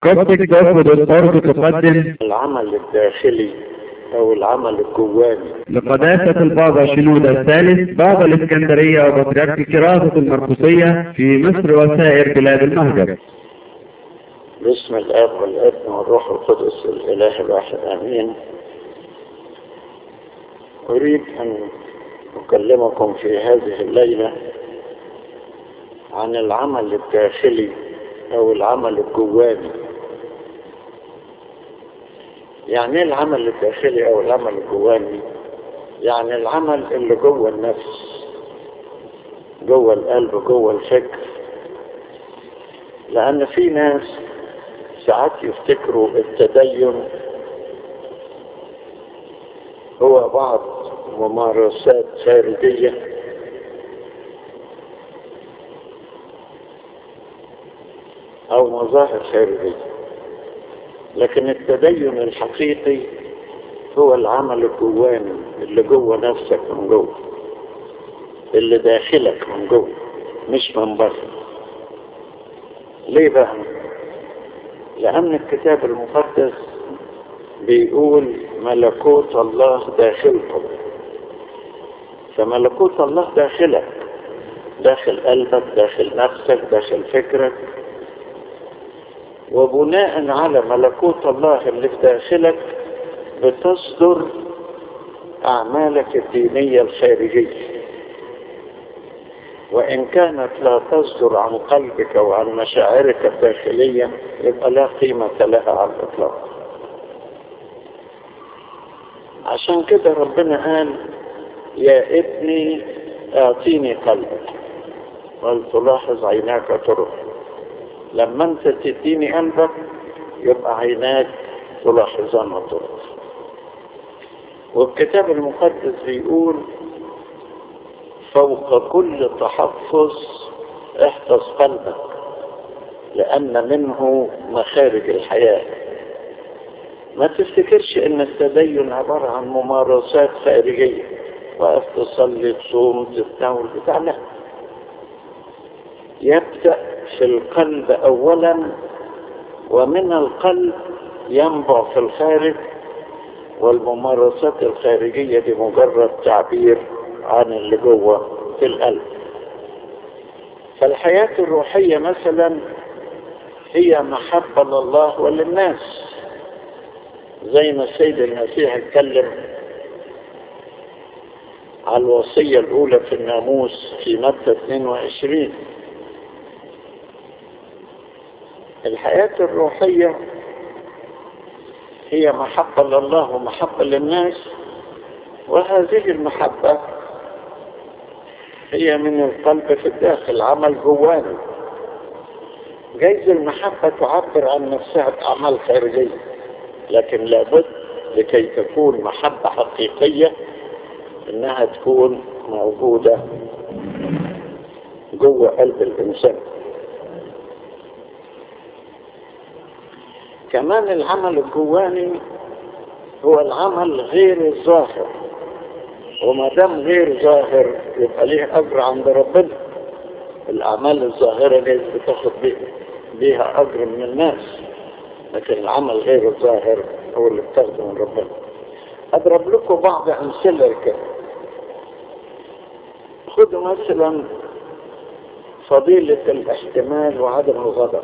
قصدك تاخد الأرض تقدم العمل الداخلي او العمل الجواني لقداسة البابا شنودة الثالث بابا الإسكندرية وبطريرك كراسة المرقسية في مصر وسائر بلاد المهجر باسم الاب والابن والروح القدس الاله الواحد امين اريد ان اكلمكم في هذه الليله عن العمل الداخلي او العمل الجواني يعني ايه العمل الداخلي او العمل الجواني يعني العمل اللي جوه النفس جوه القلب جوه الفكر لان في ناس ساعات يفتكروا التدين هو بعض ممارسات خارجيه او مظاهر خارجيه لكن التدين الحقيقي هو العمل الجواني اللي جوه نفسك من جوه اللي داخلك من جوه مش من بره ليه بقى لان الكتاب المقدس بيقول ملكوت الله داخلكم فملكوت الله داخلك داخل قلبك داخل نفسك داخل فكرك وبناء على ملكوت الله اللي في داخلك بتصدر أعمالك الدينية الخارجية وإن كانت لا تصدر عن قلبك وعن مشاعرك الداخلية يبقى لا قيمة لها على الإطلاق عشان كده ربنا قال يا ابني اعطيني قلبك ولتلاحظ عيناك تروح لما انت تديني قلبك يبقى عيناك تلاحظان وتروح والكتاب المقدس بيقول فوق كل تحفظ احفظ قلبك لأن منه مخارج الحياة ما تفتكرش ان التدين عبارة عن ممارسات خارجية وقف تصلي تصوم تتناول بتاع لا يبدأ في القلب أولا ومن القلب ينبع في الخارج والممارسات الخارجية دي مجرد تعبير عن اللي جوه في القلب فالحياة الروحية مثلا هي محبة لله وللناس زي ما السيد المسيح اتكلم على الوصية الأولى في الناموس في متى 22 الحياة الروحية هي محبة لله ومحبة للناس وهذه المحبة هي من القلب في الداخل عمل جواني جايز المحبة تعبر عن نفسها بأعمال خارجية لكن لابد لكي تكون محبة حقيقية انها تكون موجودة جوه قلب الانسان كمان العمل الجواني هو العمل غير الظاهر وما دام غير ظاهر يبقى ليه اجر عند ربنا الاعمال الظاهره دي بتاخد بيها اجر من الناس لكن العمل غير الظاهر هو اللي بتاخده من ربنا اضرب لكم بعض امثله كده خدوا مثلا فضيله الاحتمال وعدم الغضب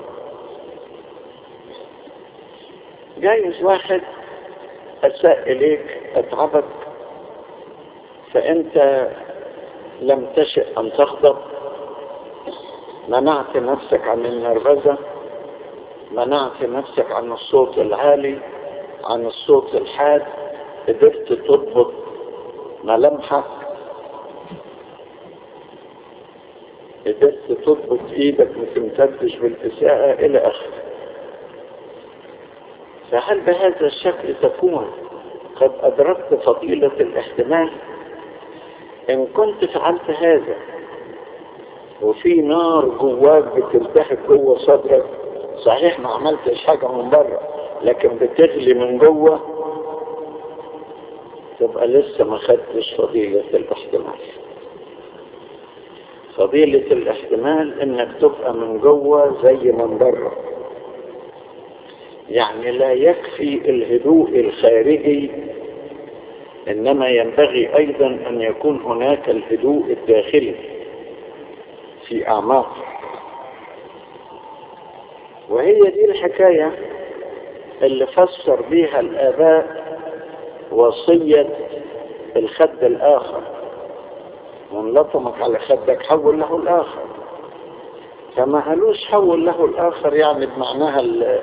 جايز واحد أساء إليك أتعبك فأنت لم تشئ أن تغضب منعت نفسك عن النرفزة منعت نفسك عن الصوت العالي عن الصوت الحاد قدرت تضبط ملامحك قدرت تضبط ايدك ما تمتدش بالإساءة إلى آخره فهل بهذا الشكل تكون قد أدركت فضيلة الاحتمال إن كنت فعلت هذا وفي نار جواك بتلتهب جوه صدرك صحيح ما عملتش حاجة من بره لكن بتغلي من جوه تبقى لسه ما خدتش فضيلة الاحتمال فضيلة الاحتمال انك تبقى من جوه زي من بره يعني لا يكفي الهدوء الخارجي إنما ينبغي أيضا أن يكون هناك الهدوء الداخلي في أعماق وهي دي الحكاية اللي فسر بيها الآباء وصية الخد الآخر من لطمك على خدك حول له الآخر فما قالوش حول له الآخر يعني بمعناها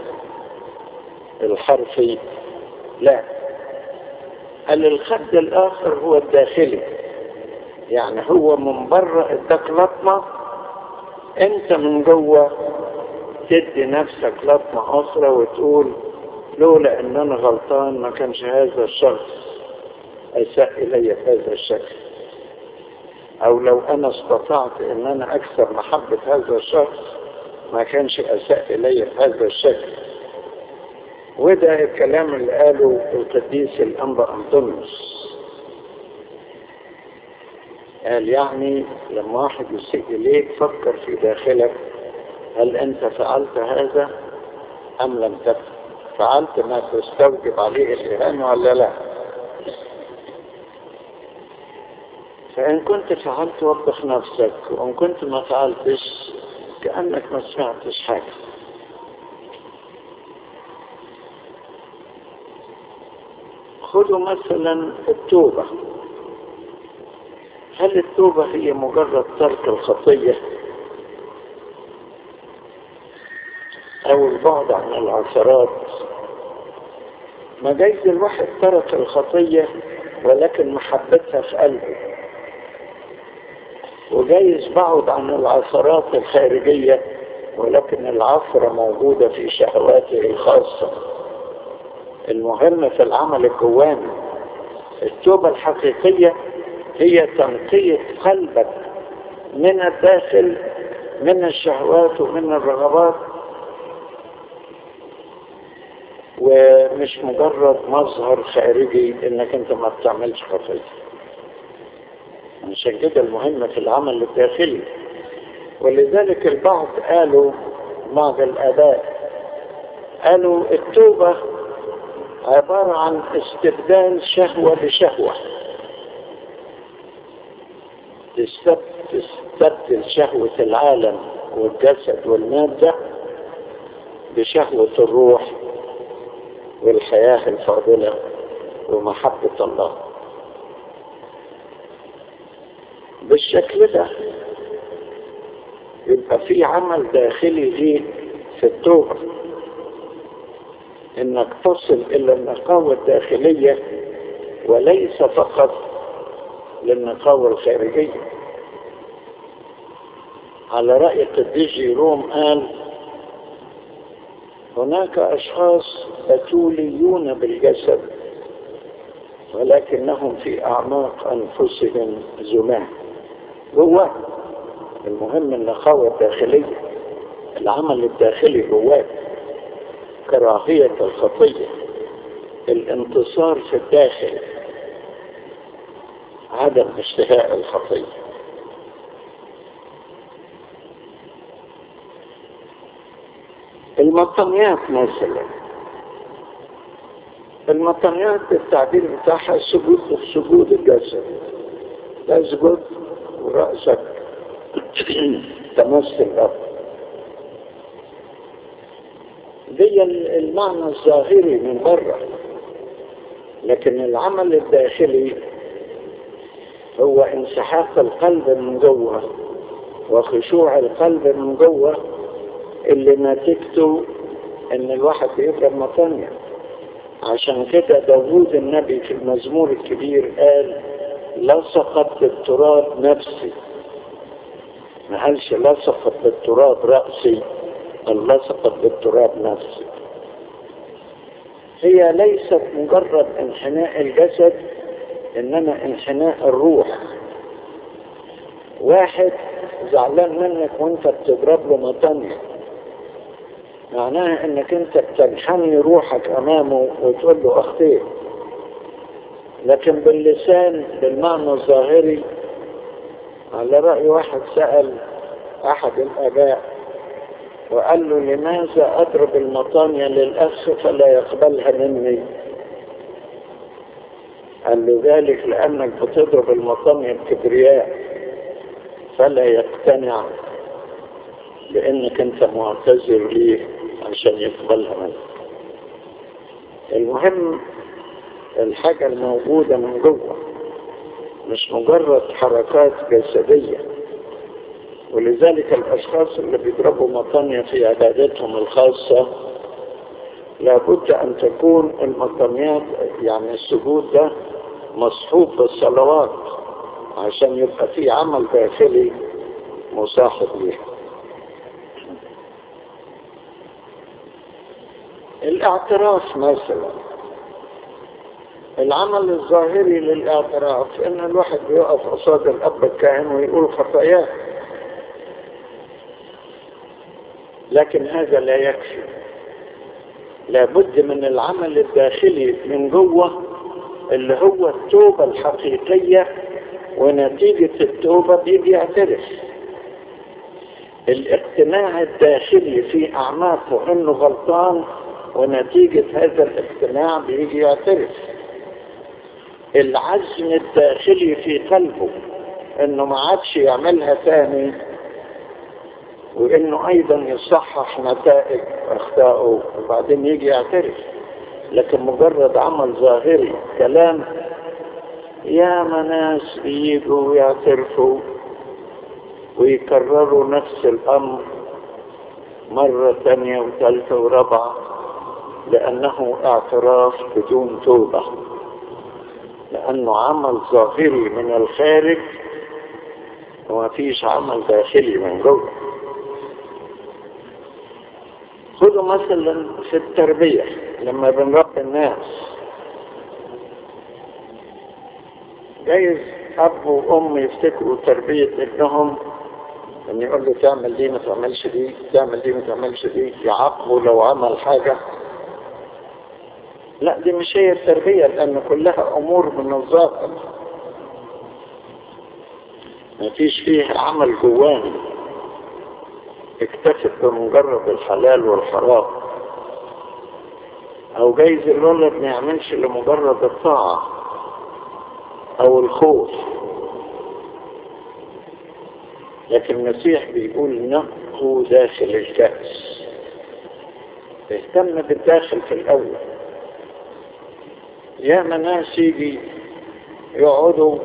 الحرفي لا قال الخد الآخر هو الداخلي يعني هو من بره اداك لطمة انت من جوه تدي نفسك لطمة أخرى وتقول لولا ان انا غلطان ما كانش هذا الشخص اساء الي بهذا الشكل او لو انا استطعت ان انا اكسر محبة هذا الشخص ما كانش اساء الي بهذا الشكل وده الكلام اللي قاله القديس الانبا انطونيوس قال يعني لما واحد يسيء اليك فكر في داخلك هل انت فعلت هذا ام لم تفعل فعلت ما تستوجب عليه الإهانة ولا لا فإن كنت فعلت وبخ نفسك وإن كنت ما فعلتش كأنك ما سمعتش حاجة خذوا مثلا التوبة هل التوبة هي مجرد ترك الخطية أو البعد عن العثرات ما جايز الواحد ترك الخطية ولكن محبتها في قلبه وجايز بعد عن العثرات الخارجية ولكن العثرة موجودة في شهواته الخاصة المهم في العمل الجواني التوبة الحقيقية هي تنقية قلبك من الداخل من الشهوات ومن الرغبات ومش مجرد مظهر خارجي انك انت ما بتعملش خطية عشان كده المهم في العمل الداخلي ولذلك البعض قالوا بعض الآباء قالوا التوبة عبارة عن استبدال شهوة بشهوة تستبدل شهوة العالم والجسد والمادة بشهوة الروح والحياة الفاضلة ومحبة الله بالشكل ده يبقى في عمل داخلي ليك في التوبة انك تصل الى النقاوة الداخلية وليس فقط للنقاوة الخارجية على رأي قديس جيروم قال هناك أشخاص بتوليون بالجسد ولكنهم في أعماق أنفسهم زمان جواه المهم النقاوة الداخلية العمل الداخلي جواه كراهية الخطية الانتصار في الداخل عدم اشتهاء الخطية المطنيات مثلا المطنيات التعبير بتاعها سجود سجود الجسد تسجد ورأسك تمس الأرض دي المعنى الظاهري من بره لكن العمل الداخلي هو انسحاق القلب من جوه وخشوع القلب من جوه اللي نتيجته ان الواحد بيضرب مطانية عشان كده داوود النبي في المزمور الكبير قال لصقت بالتراب نفسي ما قالش لصقت بالتراب رأسي قال لصقت بالتراب نفسي هي ليست مجرد انحناء الجسد انما انحناء الروح واحد زعلان منك وانت بتضرب له مطانية معناها انك انت بتنحني روحك امامه وتقول له اخطيت لكن باللسان بالمعنى الظاهري على رأي واحد سأل احد الاباء وقال له لماذا أضرب المطانية للأخ فلا يقبلها مني قال له ذلك لأنك بتضرب المطانية بكبرياء فلا يقتنع بأنك أنت معتذر ليه عشان يقبلها منك المهم الحاجة الموجودة من جوه مش مجرد حركات جسدية ولذلك الأشخاص اللي بيضربوا مطانية في عبادتهم الخاصة لابد أن تكون المطانيات يعني السجود ده مصحوب بالصلوات عشان يبقى في عمل داخلي مصاحب ليه الاعتراف مثلا العمل الظاهري للاعتراف ان الواحد بيقف قصاد الاب الكاهن ويقول خطاياه لكن هذا لا يكفي لابد من العمل الداخلي من جوه اللي هو التوبة الحقيقية ونتيجة التوبة بيجي يعترف الاقتناع الداخلي في أعماقه إنه غلطان ونتيجة هذا الاقتناع بيجي يعترف العزم الداخلي في قلبه انه ما عادش يعملها تاني وانه ايضا يصحح نتائج اخطائه وبعدين يجي يعترف لكن مجرد عمل ظاهري كلام يا ناس بيجوا ويعترفوا ويكرروا نفس الامر مرة ثانية وثالثة ورابعة لأنه اعتراف بدون توبة لأنه عمل ظاهري من الخارج وما فيش عمل داخلي من جوه خذوا مثلا في التربية لما بنربي الناس جايز أب وأم يفتكروا تربية ابنهم ان يقول له تعمل دي ما تعملش دي تعمل دي ما تعملش دي يعاقبه لو عمل حاجة لا دي مش هي التربية لأن كلها أمور من الظاهر ما فيش فيها عمل جواني اكتفت بمجرد الحلال والحرام أو جايز الولد ما يعملش لمجرد الطاعة أو الخوف لكن المسيح بيقول نقوا داخل الكأس اهتم بالداخل في الأول يا ناس يجي يقعدوا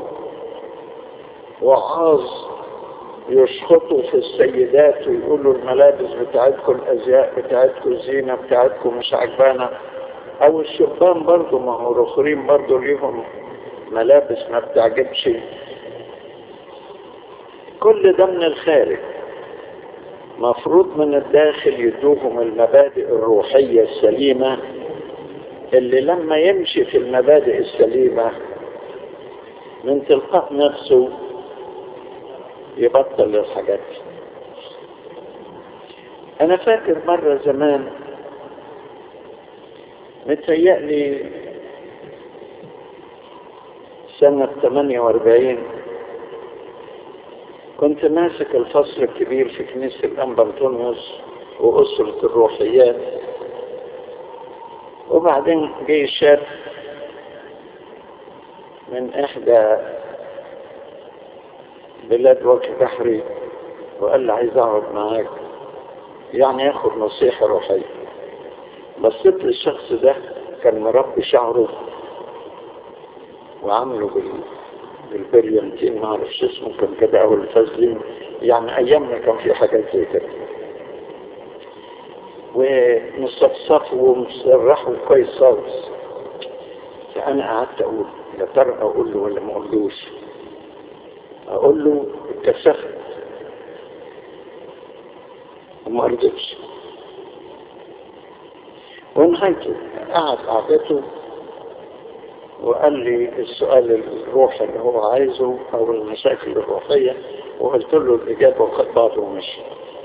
وعاظ يشخطوا في السيدات ويقولوا الملابس بتاعتكم الازياء بتاعتكم الزينه بتاعتكم مش عجبانه او الشبان برضه ما هو الاخرين برضه ليهم ملابس ما بتعجبش كل ده من الخارج مفروض من الداخل يدوهم المبادئ الروحية السليمة اللي لما يمشي في المبادئ السليمة من تلقاء نفسه يبطل الحاجات انا فاكر مرة زمان متهيألي سنة 48 كنت ماسك الفصل الكبير في كنيسة الأنبا أنطونيوس وأسرة الروحيات وبعدين جه شاب من إحدى بلاد وجه بحري وقال لي عايز أقعد معاك يعني ياخد نصيحة روحية بصيت للشخص ده كان مربي شعره وعامله بال بالبريانتين ما اعرفش اسمه كان كده او الفازلين يعني ايامنا كان في حاجات زي كده ومصفصفه ومسرحه كويس خالص فانا قعدت اقول يا ترى اقول له ولا ما اقولوش اقول له اتكسفت وما رضيتش ونهايته قعد قعدته وقال لي السؤال الروحي اللي هو عايزه او المشاكل الروحية وقلت له الاجابة وخد بعضه ومشي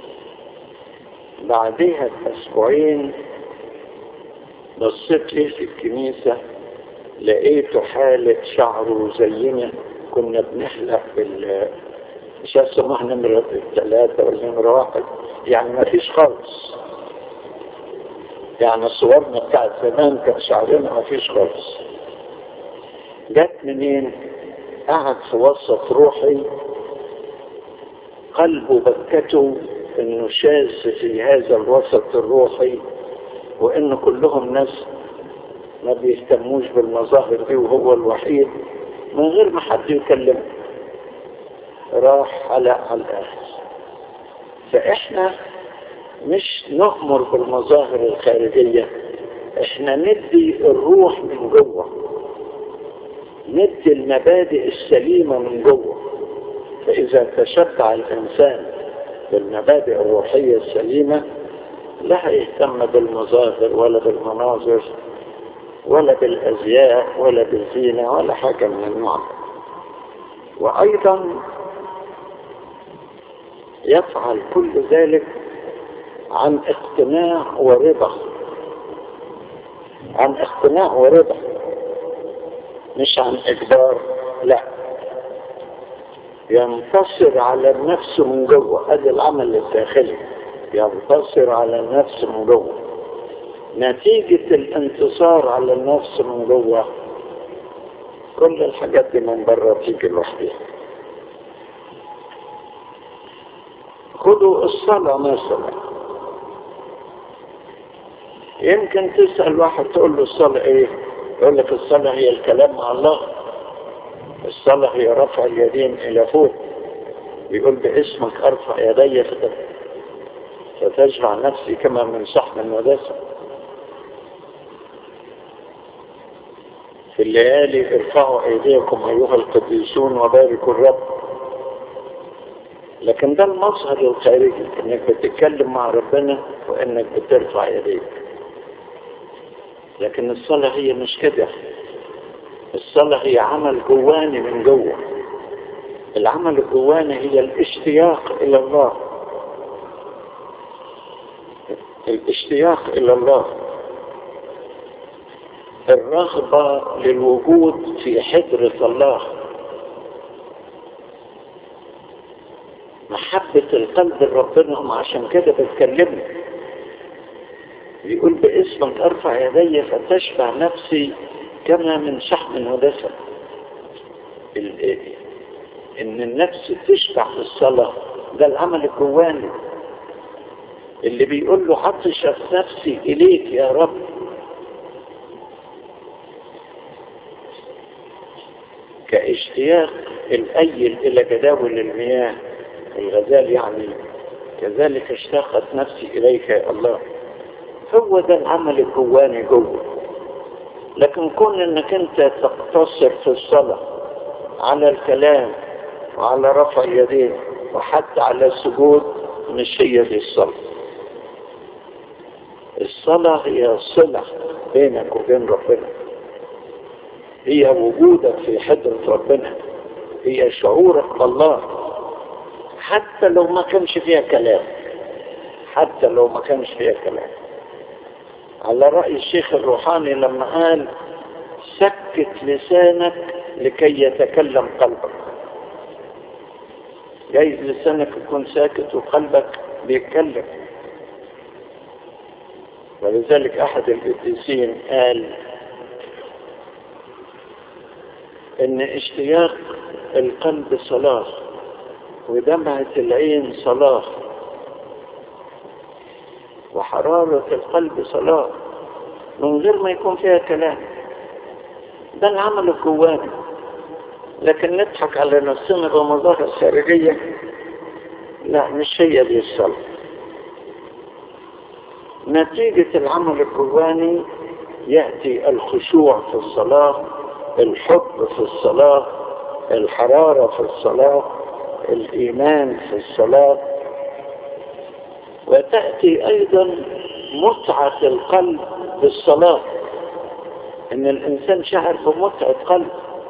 بعدها باسبوعين بصيت ليه في الكنيسة لقيته حالة شعره زينا كنا بنحلق بال مش سموها نمرة ثلاثة ولا نمرة واحد يعني ما فيش خالص يعني صورنا بتاعت زمان كان شعرنا ما فيش خالص جت منين قعد في وسط روحي قلبه بكته انه شاذ في هذا الوسط الروحي وان كلهم ناس ما بيهتموش بالمظاهر دي وهو الوحيد من غير ما حد يكلمه راح على على الاخر فاحنا مش نأمر بالمظاهر الخارجية احنا ندي الروح من جوه ندي المبادئ السليمة من جوه فإذا تشبع الإنسان بالمبادئ الروحية السليمة لا يهتم بالمظاهر ولا بالمناظر ولا بالأزياء ولا بالزينة ولا حاجة من النوع وأيضا يفعل كل ذلك عن اقتناع ورضا عن اقتناع ورضا مش عن اجبار لا ينتصر على النفس من جوه هذا العمل الداخلي ينتصر على النفس من جوه نتيجة الانتصار على النفس من جوه كل الحاجات دي من بره تيجي لوحدها خدوا الصلاة مثلا يمكن تسأل واحد تقول له الصلاة ايه يقول لك الصلاة هي الكلام مع الله الصلاة هي رفع اليدين إلى فوق يقول باسمك أرفع يدي فتجمع نفسي كما من صحن ودسم في الليالي ارفعوا أيديكم أيها القديسون وباركوا الرب لكن ده المظهر الخارجي انك بتتكلم مع ربنا وانك بترفع يديك لكن الصلاة هي مش كده الصلاة هي عمل جواني من جوه العمل الجواني هي الاشتياق إلى الله الاشتياق إلى الله الرغبة للوجود في حضرة الله محبة القلب لربنا عشان كده بتكلمه بيقول باسمك ارفع يدي فتشبع نفسي كما من شحم ودسم ان النفس تشبع في الصلاة ده العمل الجواني اللي بيقول له عطشت نفسي اليك يا رب كاشتياق الايل الى جداول المياه الغزال يعني كذلك اشتاقت نفسي اليك يا الله هو ده العمل الجواني جوه لكن كون انك انت تقتصر في الصلاة على الكلام وعلى رفع اليدين وحتى على السجود مش هي دي الصلاة الصلاة هي صلة بينك وبين ربنا هي وجودك في حضرة ربنا هي شعورك بالله حتى لو ما كانش فيها كلام حتى لو ما كانش فيها كلام على رأي الشيخ الروحاني لما قال سكت لسانك لكي يتكلم قلبك جايز لسانك يكون ساكت وقلبك بيتكلم ولذلك أحد القديسين قال إن اشتياق القلب صلاة ودمعة العين صلاة وحرارة القلب صلاة من غير ما يكون فيها كلام ده العمل الجواني لكن نضحك على نفسنا بمظاهر خارجية لا مش هي دي الصلاة نتيجة العمل الجواني يأتي الخشوع في الصلاة الحب في الصلاة الحرارة في الصلاة الإيمان في الصلاة وتأتي أيضا متعة القلب بالصلاة إن الإنسان شعر بمتعة قلب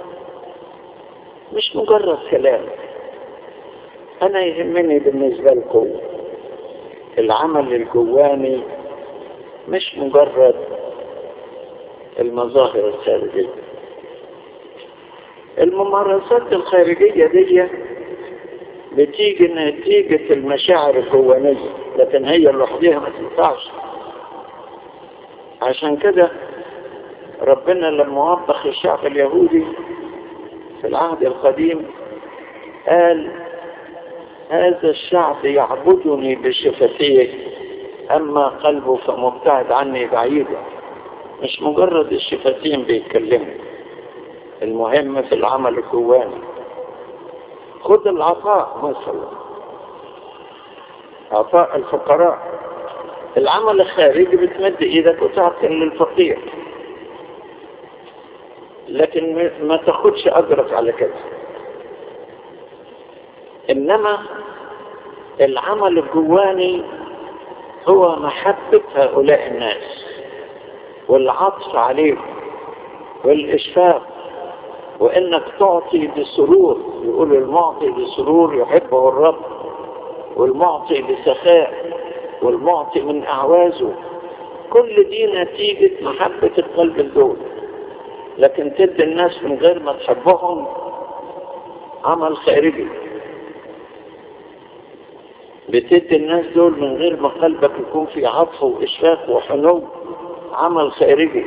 مش مجرد كلام أنا يهمني بالنسبة لكم العمل الجواني مش مجرد المظاهر الخارجية الممارسات الخارجية دي بتيجي نتيجة المشاعر الجوانية لكن هي لوحدها ما تنفعش عشان كده ربنا لما وبخ الشعب اليهودي في العهد القديم قال هذا الشعب يعبدني بشفتيه أما قلبه فمبتعد عني بعيدا مش مجرد الشفتين بيتكلموا المهم في العمل الجواني خد العطاء مثلا عطاء الفقراء العمل الخارجي بتمد ايدك وتعطي للفقير لكن ما تاخدش اجرك على كده انما العمل الجواني هو محبة هؤلاء الناس والعطف عليهم والإشفاق وإنك تعطي بسرور يقول المعطي بسرور يحبه الرب والمعطي بسخاء والمعطي من أعوازه كل دي نتيجة محبة القلب الدول لكن تدي الناس من غير ما تحبهم عمل خارجي بتدي الناس دول من غير ما قلبك يكون في عطف وإشفاق وحنو عمل خارجي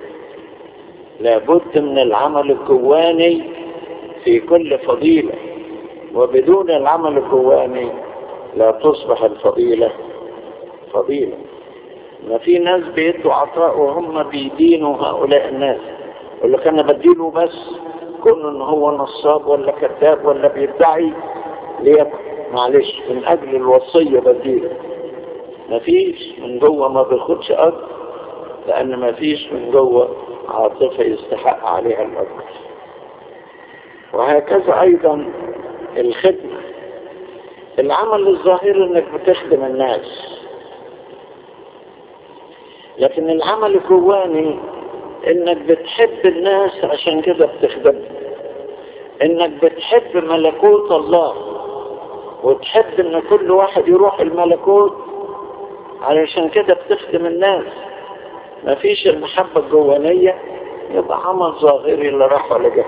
لابد من العمل الجواني في كل فضيلة وبدون العمل الجواني لا تصبح الفضيلة فضيلة ما في ناس بيدوا عطاء وهم بيدينوا هؤلاء الناس يقول لك انا بديله بس كون ان هو نصاب ولا كذاب ولا بيدعي ليكن معلش من اجل الوصية بديله مفيش من جوه ما بياخدش اجر لان مفيش من جوه عاطفة يستحق عليها الاجر وهكذا ايضا الخدمة العمل الظاهر انك بتخدم الناس لكن العمل الجواني انك بتحب الناس عشان كده بتخدمهم انك بتحب ملكوت الله وتحب ان كل واحد يروح الملكوت علشان كده بتخدم الناس مفيش المحبة الجوانية يبقى عمل ظاهري لا راح ولا جه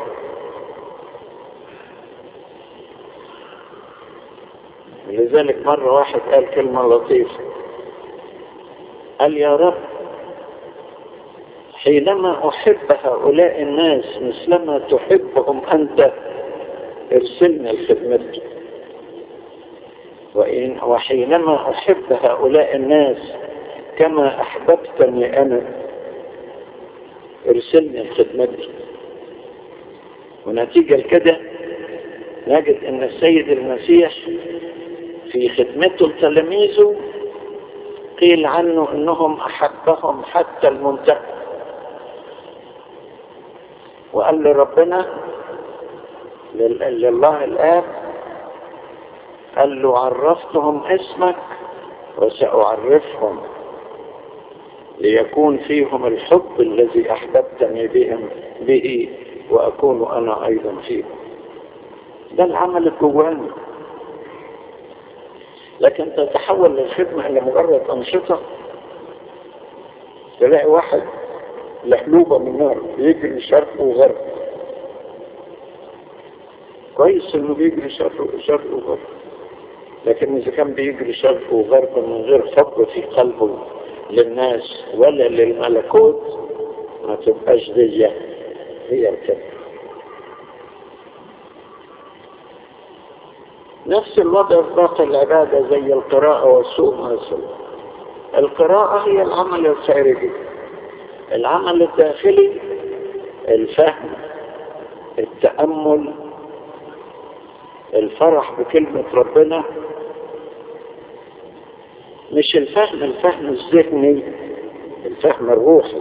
لذلك مرة واحد قال كلمة لطيفة قال يا رب حينما أحب هؤلاء الناس مثلما تحبهم أنت ارسلني لخدمتك وإن وحينما أحب هؤلاء الناس كما أحببتني أنا ارسلني لخدمتك ونتيجة لكده نجد أن السيد المسيح في خدمته لتلاميذه قيل عنه أنهم أحبهم حتى المنتهى وقال لربنا لله الآب قال له عرفتهم اسمك وسأعرفهم ليكون فيهم الحب الذي أحببتني بهم به وأكون أنا أيضا فيهم ده العمل الجواني لكن تتحول للخدمة إلى مجرد أنشطة تلاقي واحد لحلوبة من نار بيجري شرق وغرب كويس انه بيجري شرق شرق وغرب لكن اذا كان بيجري شرق وغرب من غير حب في قلبه للناس ولا للملكوت ما تبقاش دي هي الكلمة نفس الوضع في باقي العبادة زي القراءة والصوم مثلا القراءة هي العمل الخارجي العمل الداخلي الفهم التأمل الفرح بكلمة ربنا مش الفهم الفهم الذهني الفهم الروحي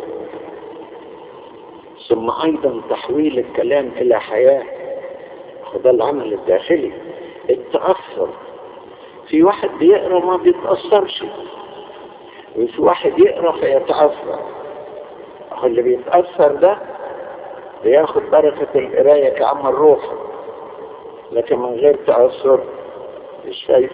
ثم أيضا تحويل الكلام إلى حياة وده العمل الداخلي التأثر في واحد بيقرأ ما بيتأثرش وفي واحد يقرأ فيتأثر اللي بيتأثر ده بياخد بركة القراية كعمل روحي لكن من غير تأثر مش شايف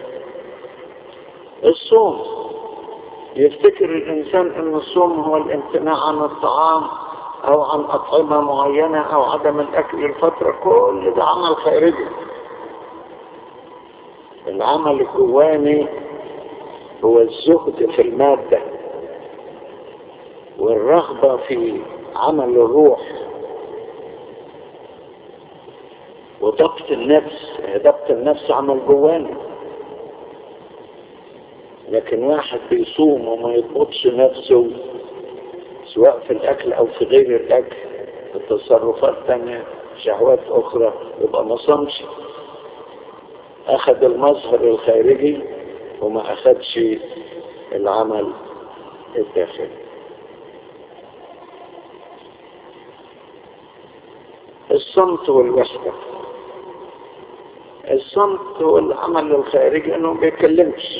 الصوم يفتكر الإنسان أن الصوم هو الامتناع عن الطعام أو عن أطعمة معينة أو عدم الأكل الفترة كل ده عمل خارجي العمل الجواني هو الزهد في المادة والرغبة في عمل الروح وضبط النفس ضبط النفس عمل جواني لكن واحد بيصوم وما يضبطش نفسه سواء في الأكل أو في غير الأكل في تصرفات تانية شهوات أخرى يبقى ما صامش أخذ المظهر الخارجي وما أخذش العمل الداخلي الصمت والوحدة الصمت هو العمل الخارجي انه ما بيتكلمش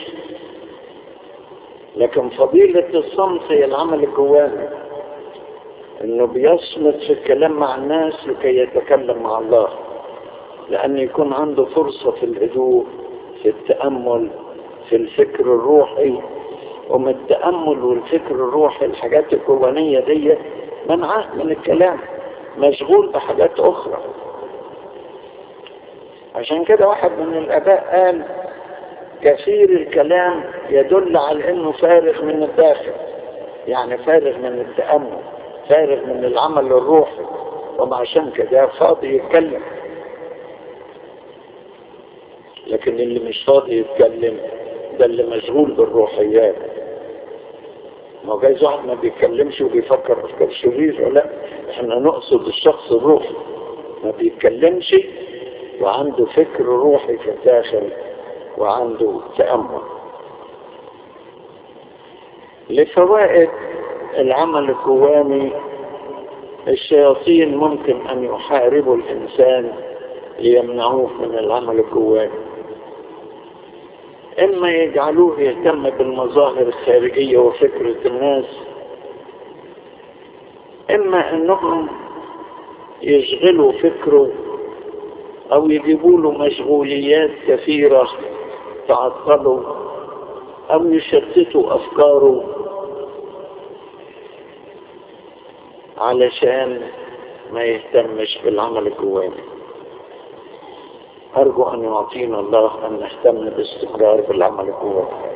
لكن فضيلة الصمت هي العمل الجواني انه بيصمت في الكلام مع الناس لكي يتكلم مع الله لان يكون عنده فرصة في الهدوء في التأمل في الفكر الروحي ومن التأمل والفكر الروحي الحاجات الجوانية دي منعاه من الكلام مشغول بحاجات أخرى عشان كده واحد من الآباء قال كثير الكلام يدل على انه فارغ من الداخل يعني فارغ من التأمل فارغ من العمل الروحي وعشان كده فاضي يتكلم لكن اللي مش فاضي يتكلم ده اللي مشغول بالروحيات ما هو جايز واحد ما بيتكلمش وبيفكر افكار شريره لا احنا نقصد الشخص الروحي ما بيتكلمش وعنده فكر روحي في الداخل وعنده تأمل لفوائد العمل الجواني الشياطين ممكن أن يحاربوا الإنسان ليمنعوه من العمل الجواني إما يجعلوه يهتم بالمظاهر الخارجية وفكرة الناس إما أنهم يشغلوا فكره أو يجيبوا له مشغوليات كثيرة تعطله أو يشتتوا أفكاره علشان ما يهتمش بالعمل الجواني أرجو أن يعطينا الله أن نهتم باستمرار بالعمل الجواني